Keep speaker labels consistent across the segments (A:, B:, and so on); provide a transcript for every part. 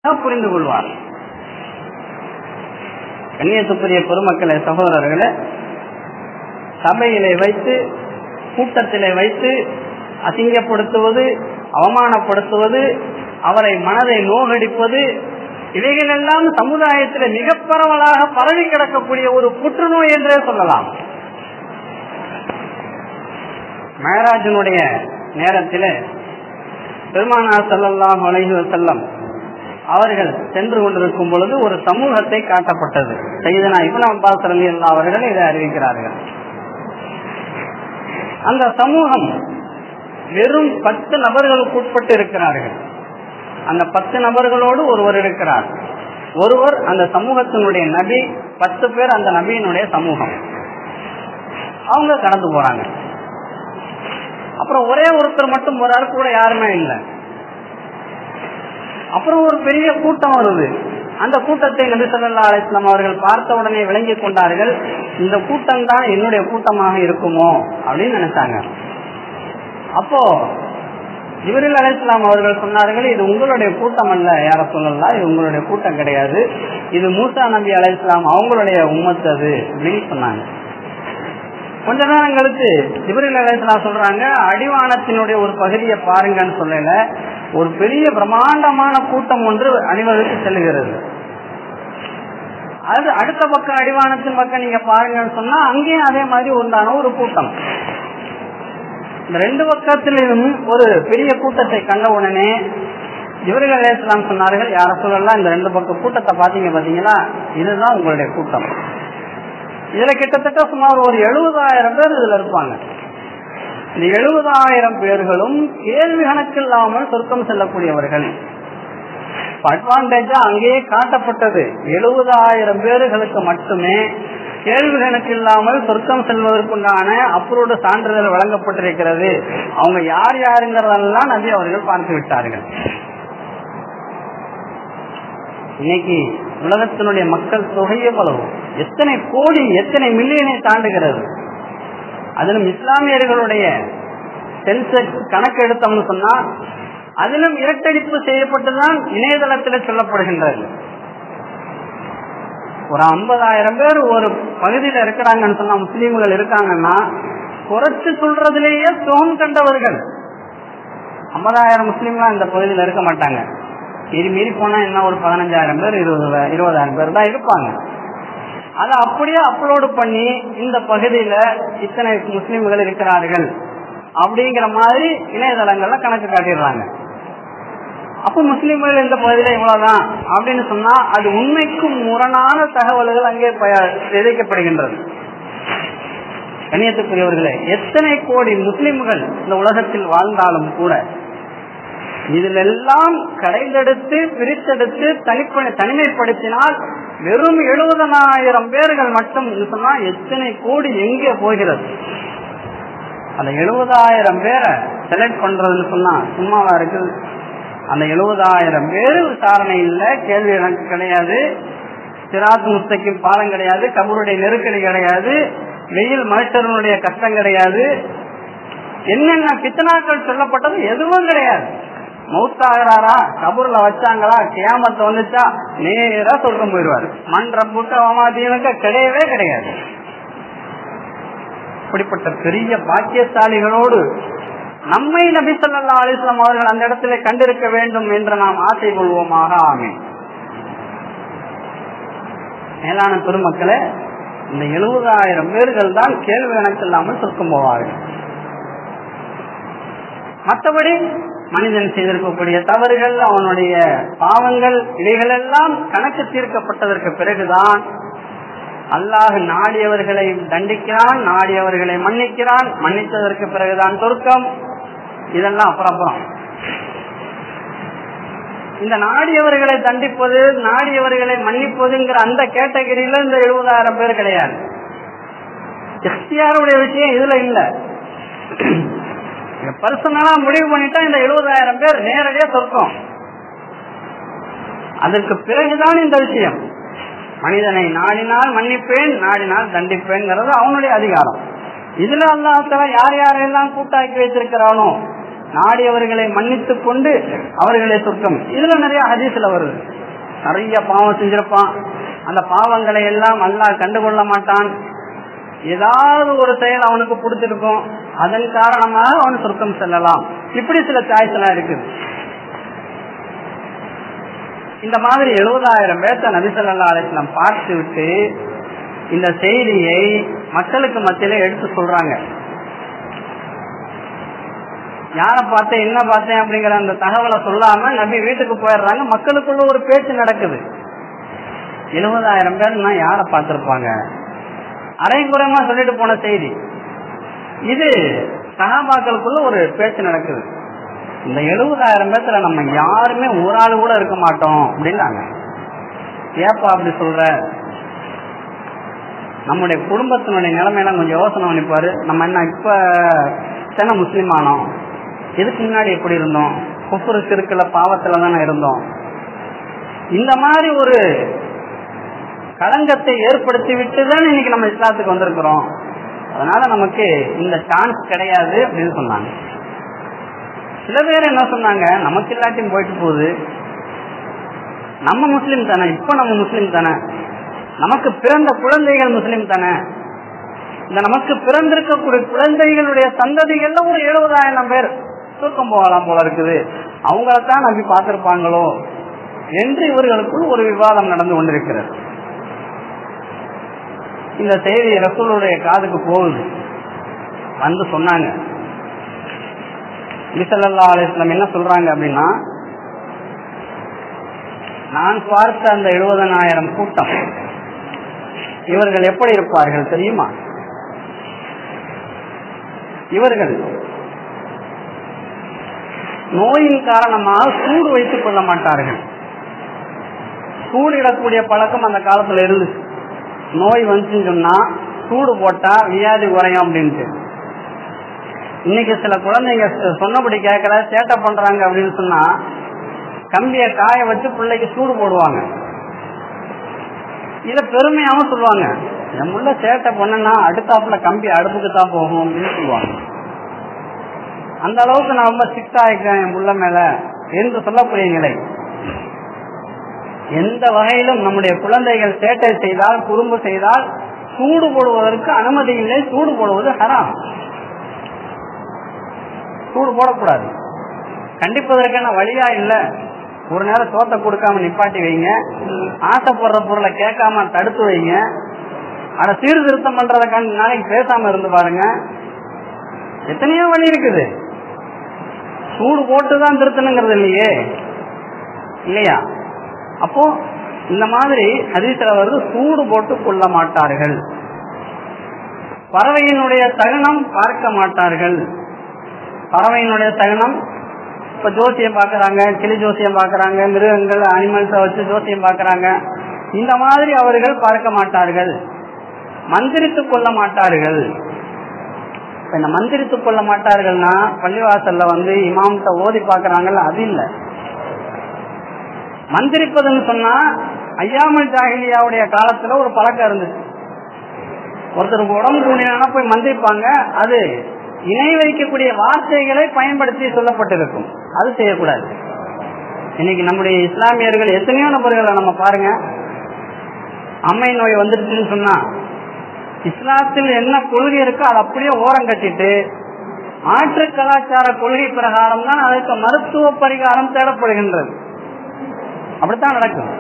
A: புரிந்து கொள்வார் கண்ணியத்துக்குரிய பெருமக்களே சகோதரர்களே சபையிலே வைத்து கூட்டத்திலே வைத்து அசிங்கப்படுத்துவது அவமானப்படுத்துவது அவரை மனதை நோகடிப்பது இவைகளெல்லாம் சமுதாயத்தில் மிக பரவலாக பரவி கிடக்கக்கூடிய ஒரு புற்றுநோய் என்றே சொல்லலாம் மேராஜனுடைய நேரத்தில் பெருமானார் செல்லல்லாம் அலைஹி செல்லம் அவர்கள் சென்று கொண்டிருக்கும் பொழுது ஒரு சமூகத்தை காட்டப்பட்டது செய்தனா இப்னு அப்பாஸ் அலி அல்லா அவர்கள் இதை அறிவிக்கிறார்கள் அந்த சமூகம் வெறும் பத்து நபர்களுக்கு உட்பட்டு இருக்கிறார்கள் அந்த பத்து நபர்களோடு ஒருவர் இருக்கிறார் ஒருவர் அந்த சமூகத்தினுடைய நபி பத்து பேர் அந்த நபியினுடைய சமூகம் அவங்க கடந்து போறாங்க அப்புறம் ஒரே ஒருத்தர் மட்டும் போறாரு கூட யாருமே இல்லை அப்புறம் ஒரு பெரிய கூட்டம் வருது அந்த கூட்டத்தை நபி சொல்லா அலிஸ்லாம் அவர்கள் பார்த்த உடனே விளங்கி கொண்டார்கள் இந்த கூட்டம் தான் என்னுடைய கூட்டமாக இருக்குமோ அப்படின்னு நினைச்சாங்க அப்போ ஜிபரில் அலிஸ்லாம் அவர்கள் சொன்னார்கள் இது உங்களுடைய கூட்டம் அல்ல யார சொல்லலாம் இது உங்களுடைய கூட்டம் கிடையாது இது மூசா நபி அலிஸ்லாம் அவங்களுடைய உம்மத்து அது அப்படின்னு சொன்னாங்க கொஞ்ச நேரம் கழிச்சு ஜிபரில் அலிஸ்லாம் சொல்றாங்க அடிவானத்தினுடைய ஒரு பகுதியை பாருங்கன்னு சொல்லல ஒரு பெரிய பிரம்மாண்டமான கூட்டம் ஒன்று அணிவகுத்து செல்லுகிறது அது அடுத்த பக்கம் அடிவானத்தின் பக்கம் நீங்க பாருங்கன்னு சொன்னா அங்கேயும் அதே மாதிரி உண்டான ஒரு கூட்டம் இந்த ரெண்டு பக்கத்திலும் ஒரு பெரிய கூட்டத்தை கண்ட உடனே இவர்கள் அலேஸ்லாம் சொன்னார்கள் யார சொல்லலாம் இந்த ரெண்டு பக்கம் கூட்டத்தை பாத்தீங்க பாத்தீங்களா இதுதான் உங்களுடைய கூட்டம் இதுல கிட்டத்தட்ட சுமார் ஒரு எழுபதாயிரம் பேர் இதுல இருப்பாங்க இந்த எழுபதாயிரம் பேர்களும் கேள்வி கணக்கில்லாமல் சொர்க்கம் செல்லக்கூடியவர்கள் அட்வான்டேஜா அங்கேயே காட்டப்பட்டது எழுபதாயிரம் பேர்களுக்கு மட்டுமே கேள்வி கணக்கு இல்லாமல் சொர்க்கம் செல்வதற்குண்டான அப்ரூவ்டு சான்றிதழ் வழங்கப்பட்டிருக்கிறது அவங்க யார் யாருங்கிறதெல்லாம் நபி அவர்கள் பார்த்து விட்டார்கள் இன்னைக்கு உலகத்தினுடைய மக்கள் தொகை எவ்வளவு எத்தனை கோடி எத்தனை மில்லியனை தாண்டுகிறது அதிலும் இஸ்லாமியர்களுடைய சென்செக்ஸ் கணக்கு எடுத்தோம்னு சொன்னா அதிலும் இரட்டடிப்பு செய்யப்பட்டுதான் இணையதளத்தில் சொல்லப்படுகின்றது ஒரு ஐம்பதாயிரம் பேர் ஒரு பகுதியில் இருக்கிறாங்கன்னு சொன்னா முஸ்லீம்கள் இருக்காங்கன்னா குறைச்சு சொல்றதுலேயே சுகம் கண்டவர்கள் ஐம்பதாயிரம் முஸ்லீம்லாம் இந்த பகுதியில் இருக்க மாட்டாங்க மீறி மீறி போனா என்ன ஒரு பதினஞ்சாயிரம் பேர் இருபது இருபதாயிரம் பேர் தான் இருப்பாங்க அதை அப்படியே அப்லோடு பண்ணி இந்த பகுதியில இத்தனை முஸ்லீம்கள் இருக்கிறார்கள் அப்படிங்கிற மாதிரி இணையதளங்கள்ல கணக்கு காட்டிடுறாங்க அப்ப முஸ்லீம்கள் இந்த பகுதியில இவ்வளவுதான் அப்படின்னு சொன்னா அது உண்மைக்கும் முரணான தகவல்கள் அங்கே விதைக்கப்படுகின்றது கண்ணியத்துக்குரியவர்களே எத்தனை கோடி முஸ்லிம்கள் இந்த உலகத்தில் வாழ்ந்தாலும் கூட இதிலெல்லாம் கடைந்தெடுத்து பிரித்தெடுத்து தனிப்ப தனிமைப்படுத்தினால் வெறும் எழுபதனாயிரம் பேர்கள் மட்டும் சொன்னா எத்தனை கோடி எங்கே போகிறது அந்த எழுபதாயிரம் பேரை செலக்ட் பண்றதுன்னு சொன்னா சும்மாவா இருக்கு அந்த எழுபதாயிரம் பேர் விசாரணை இல்லை கேள்வி எனக்கு கிடையாது சிராத் முஸ்தக்கு பாலம் கிடையாது கபருடைய நெருக்கடி கிடையாது வெயில் மனுஷனுடைய கஷ்டம் கிடையாது என்னென்ன பித்தனாக்கள் சொல்லப்பட்டது எதுவும் கிடையாது மௌத்தாகிறாரா கபூர்ல வச்சாங்களா கியாமத்தை வந்துச்சா நேரா சொர்க்கம் போயிடுவாரு மண் ரப்புக்கு அவமாதீனுக்கு கிடையவே கிடையாது இப்படிப்பட்ட பெரிய பாக்கியசாலிகளோடு நம்மை நபி சொல்லா அலிஸ்லாம் அவர்கள் அந்த இடத்துல கண்டிருக்க வேண்டும் என்று நாம் ஆசை கொள்வோமாக ஆமே மேலான பெருமக்களே இந்த எழுபதாயிரம் பேர்கள் தான் கேள்வி கணக்கு இல்லாமல் சொர்க்கம் போவார்கள் மற்றபடி மனிதன் செய்திருக்கக்கூடிய தவறுகள் அவனுடைய பாவங்கள் இவைகளெல்லாம் கணக்கு தீர்க்கப்பட்டதற்கு பிறகுதான் அல்லாஹ் நாடியவர்களை தண்டிக்கிறான் நாடியவர்களை மன்னிக்கிறான் மன்னித்ததற்கு பிறகுதான் சொர்க்கம் இதெல்லாம் அப்புறம் அப்புறம் இந்த நாடியவர்களை தண்டிப்பது நாடியவர்களை மன்னிப்பதுங்கிற அந்த கேட்டகரியில இந்த எழுபதாயிரம் பேர் கிடையாது எஸ்டிஆருடைய விஷயம் இதுல இல்ல பர்சனலா முடிவு பண்ணிட்டா இந்த எழுபதாயிரம் பேர் நேரடியா சொர்க்கம் அதற்கு பிறகுதான் இந்த விஷயம் மனிதனை நாடினால் மன்னிப்பேன் நாடினால் தண்டிப்பேன்ங்கிறது அவனுடைய அதிகாரம் இதுல அல்லாஹால யார் யாரெல்லாம் கூட்டாக்கி வைத்திருக்கிறானோ நாடியவர்களை மன்னித்துக் கொண்டு அவர்களை சொர்க்கம் இதுல நிறைய ஹதீஸ்ல வருது நிறைய பாவம் செஞ்சிருப்பான் அந்த பாவங்களை எல்லாம் அல்லாஹ் கண்டுகொள்ள மாட்டான் ஏதாவது ஒரு செயல் அவனுக்கு பிடிச்சிருக்கும் அதன் காரணமாக அவன் சொர்க்கம் செல்லலாம் இப்படி சில சாய்ஸ் எல்லாம் இருக்குது இந்த மாதிரி எழுபதாயிரம் பேர்த்த நபிசல்லா அலிஸ்லாம் பார்த்து விட்டு இந்த செய்தியை மக்களுக்கு மத்தியில எடுத்து சொல்றாங்க யார பார்த்தேன் என்ன பார்த்தேன் அப்படிங்கிற அந்த தகவலை சொல்லாம நபி வீட்டுக்கு போயிடுறாங்க மக்களுக்குள்ள ஒரு பேச்சு நடக்குது எழுபதாயிரம் பேர்னா யார பார்த்திருப்பாங்க அரைக்குறைமா சொல்லிட்டு போன செய்தி இது சகாபாக்களுக்குள்ள ஒரு பேச்சு நடக்குது இந்த எழுபதாயிரம் பேர்த்துல நம்ம யாருமே ஒரு ஆள் கூட இருக்க மாட்டோம் அப்படின்னாங்க ஏப்பா அப்படி சொல்ற நம்முடைய குடும்பத்தினுடைய நிலைமையெல்லாம் கொஞ்சம் யோசனை பண்ணிப்பாரு நம்ம என்ன இப்ப தானே முஸ்லீம் ஆனோம் இதுக்கு முன்னாடி எப்படி இருந்தோம் குப்புருக்கு இருக்கிற பாவத்துல தானே இருந்தோம் இந்த மாதிரி ஒரு களங்கத்தை ஏற்படுத்தி விட்டு தான் இன்னைக்கு நம்ம இஸ்லாத்துக்கு வந்திருக்கிறோம் அதனால நமக்கு இந்த சான்ஸ் கிடையாது அப்படின்னு சொன்னாங்க சில பேர் என்ன சொன்னாங்க நமக்கு எல்லாத்தையும் போயிட்டு போகுது நம்ம முஸ்லீம் தானே இப்ப நம்ம முஸ்லீம் தானே நமக்கு பிறந்த குழந்தைகள் முஸ்லீம் தானே இந்த நமக்கு பிறந்திருக்கக்கூடிய குழந்தைகளுடைய சந்ததிகள்ல ஒரு எழுபதாயிரம் பேர் தூக்கம் போகலாம் போல இருக்குது அவங்களத்தான் நம்பி பார்த்திருப்பாங்களோ என்று இவர்களுக்குள் ஒரு விவாதம் நடந்து கொண்டிருக்கிறது இந்த செய்தி ரசூலுடைய காதுக்கு போகுது வந்து சொன்னாங்க இசல்லா அலிஸ்லாம் என்ன சொல்றாங்க அப்படின்னா நான் பார்த்த அந்த எழுபதனாயிரம் கூட்டம் இவர்கள் எப்படி இருப்பார்கள் தெரியுமா இவர்கள் நோயின் காரணமாக சூடு வைத்துக் கொள்ள மாட்டார்கள் சூடிடக்கூடிய பழக்கம் அந்த காலத்துல இருந்துச்சு நோய் வந்துச்சுன்னு சொன்னா சூடு போட்டா வியாதி குறையும் அப்படின்ட்டு இன்னைக்கு சில குழந்தைங்க சொன்னபடி கேட்கல சேட்டை பண்றாங்க அப்படின்னு சொன்னா கம்பிய காய வச்சு பிள்ளைக்கு சூடு போடுவாங்க இத பெருமையாவும் சொல்லுவாங்க என் முள்ள சேட்டை பண்ணனா அடுத்தாப்புல கம்பி அடுப்புக்கு தான் போகும் அப்படின்னு சொல்லுவாங்க அந்த அளவுக்கு நான் ரொம்ப ஸ்ட்ரிக்டா இருக்கேன் என் புள்ள மேல என்று சொல்லக்கூடிய நிலை எந்த வகையிலும் நம்முடைய குழந்தைகள் சேட்டை செய்தால் குறும்பு செய்தால் சூடு போடுவதற்கு அனுமதி இல்லை சூடு போடுவது ஹராம் சூடு போடக்கூடாது கண்டிப்பதற்கான வழியா இல்ல ஒரு நேரம் சோத்தை கொடுக்காம நிப்பாட்டி வைங்க ஆசைப்படுற பொருளை கேட்காம தடுத்து வைங்க ஆனா சீர்திருத்தம் பண்றதுக்கான நாளைக்கு பேசாம இருந்து பாருங்க எத்தனையோ வழி இருக்குது சூடு போட்டுதான் திருத்தணுங்கிறது இல்லையே இல்லையா அப்போ இந்த மாதிரி அதிசல வருது சூடு போட்டு கொள்ள மாட்டார்கள் பறவையினுடைய தகனம் பார்க்க மாட்டார்கள் பறவையினுடைய தகனம் இப்ப ஜோசியம் பாக்குறாங்க கிளி ஜோசியம் பாக்குறாங்க மிருகங்கள் அனிமல்ஸ வச்சு ஜோசியம் பாக்குறாங்க இந்த மாதிரி அவர்கள் பார்க்க மாட்டார்கள் மந்திரித்துக் கொள்ள மாட்டார்கள் இந்த மந்திரித்துக் கொள்ள மாட்டார்கள்னா பள்ளிவாசல்ல வந்து இமாம்கிட்ட ஓதி பாக்குறாங்கல்ல அது இல்ல மந்திரிப்பதுன்னு சொன்னா ஐயாமல் ஜாகிலியாவுடைய காலத்துல ஒரு பழக்கம் இருந்துச்சு ஒருத்தருக்கு உடம்பு கூடினா போய் மந்திரிப்பாங்க அது இணை வைக்கக்கூடிய வார்த்தைகளை பயன்படுத்தி சொல்லப்பட்டிருக்கும் அது செய்யக்கூடாது இன்னைக்கு நம்முடைய இஸ்லாமியர்கள் எத்தனையோ நபர்களை நம்ம பாருங்க அம்மை நோய் வந்துருச்சுன்னு சொன்னா இஸ்லாத்தில் என்ன கொள்கை இருக்கோ அதை அப்படியே ஓரம் கட்டிட்டு மாற்று கலாச்சார கொள்கை பிரகாரம் தான் அதற்கு மருத்துவ பரிகாரம் தேடப்படுகின்றது அப்படித்தான் நடக்கும்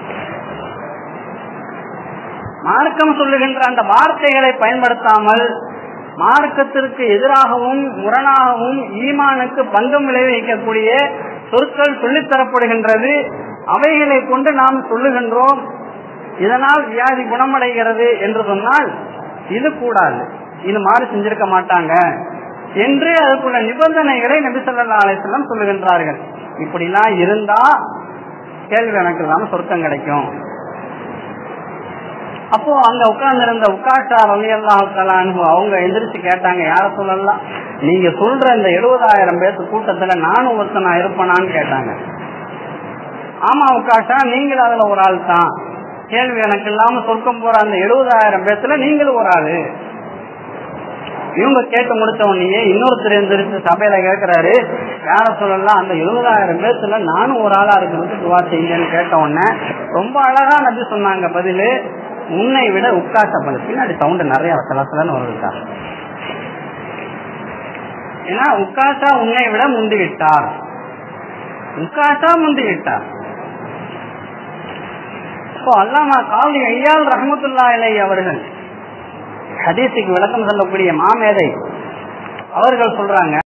A: மார்க்கம் சொல்லுகின்ற அந்த வார்த்தைகளை பயன்படுத்தாமல் மார்க்கத்திற்கு எதிராகவும் முரணாகவும் ஈமானுக்கு பங்கம் விளைவிக்கக்கூடிய சொற்கள் சொல்லித்தரப்படுகின்றது அவைகளை கொண்டு நாம் சொல்லுகின்றோம் இதனால் வியாதி குணமடைகிறது என்று சொன்னால் இது கூடாது இது மாதிரி செஞ்சிருக்க மாட்டாங்க என்று அதுக்குள்ள நிபந்தனைகளை நபிசல்லா அலிஸ்லாம் சொல்லுகின்றார்கள் இப்படிலாம் இருந்தா கேள்வி கணக்கு இல்லாம சொர்க்கம் கிடைக்கும் அப்போ அங்க உட்கார்ந்து இருந்த உட்காஷா ரலியல்லாஹு அவங்க எந்திரிச்சு கேட்டாங்க யார சொல்லலாம் நீங்க சொல்ற இந்த எழுபதாயிரம் பேர்த்து கூட்டத்துல நானும் ஒருத்தனா இருப்பனான்னு கேட்டாங்க ஆமா உட்காஷா நீங்களும் அதுல ஒரு ஆள் தான் கேள்வி எனக்கு இல்லாம சொர்க்கம் போற அந்த எழுபதாயிரம் பேர்த்துல நீங்களும் ஒரு ஆளு இவங்க கேட்டு முடிச்ச உடனேயே இன்னொருத்தர் எந்திரிச்சு சபையில கேட்கிறாரு யார சொல்லலாம் அந்த எழுபதாயிரம் பேர்த்துல நானும் ஒரு ஆளா இருக்கிறதுக்கு துவா செய்யுங்கன்னு கேட்ட உடனே ரொம்ப அழகா நபி சொன்னாங்க பதிலு உன்னை விட உட்காசப்படு பின்னாடி சவுண்ட் நிறைய சலசலன்னு வருதுக்கா ஏன்னா உக்காசா உன்னை விட முந்தி விட்டார் உக்காசா முந்தி விட்டார் இப்போ அல்லாமா காலி ஐயால் ரஹமத்துல்லா இலை அவர்கள் ஹதீஸுக்கு விளக்கம் சொல்லக்கூடிய மாமேதை அவர்கள் சொல்றாங்க